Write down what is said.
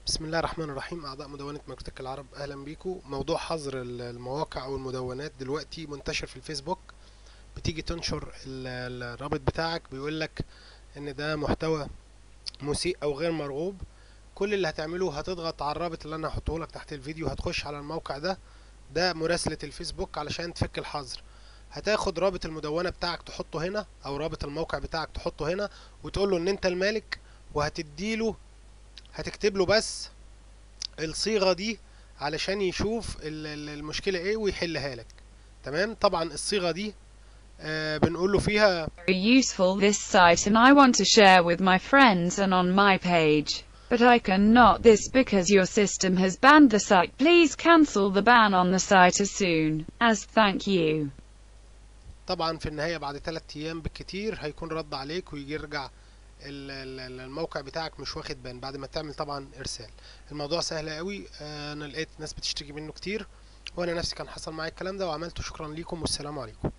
بسم الله الرحمن الرحيم أعضاء مدونة مكتبة العرب أهلا بيكم موضوع حظر ال- المواقع أو المدونات دلوقتي منتشر في الفيسبوك بتيجي تنشر ال- الرابط بتاعك بيقولك إن ده محتوى مسيء أو غير مرغوب كل اللي هتعمله هتضغط على الرابط اللي أنا هحطه لك تحت الفيديو هتخش على الموقع ده ده مراسلة الفيسبوك علشان تفك الحظر هتاخد رابط المدونة بتاعك تحطه هنا أو رابط الموقع بتاعك تحطه هنا وتقول له إن أنت المالك وهتديله هتكتب له بس الصيغة دي علشان يشوف ال- ال- المشكلة ايه ويحلها لك تمام طبعا الصيغة دي آه بنقول له فيها very useful this site and I want to share with my friends and on my page. But I cannot this because your system has banned the site. Please cancel the ban on the site as soon as thank you. طبعا في النهاية بعد 3 ايام بالكتير هيكون رد عليك ويجي يرجع ال- ال- الموقع بتاعك مش واخد بان بعد ما تعمل طبعا ارسال الموضوع سهل قوي آه انا لقيت ناس بتشتكي منه كتير وانا نفسي كان حصل معايا الكلام ده وعملته شكرا ليكم والسلام عليكم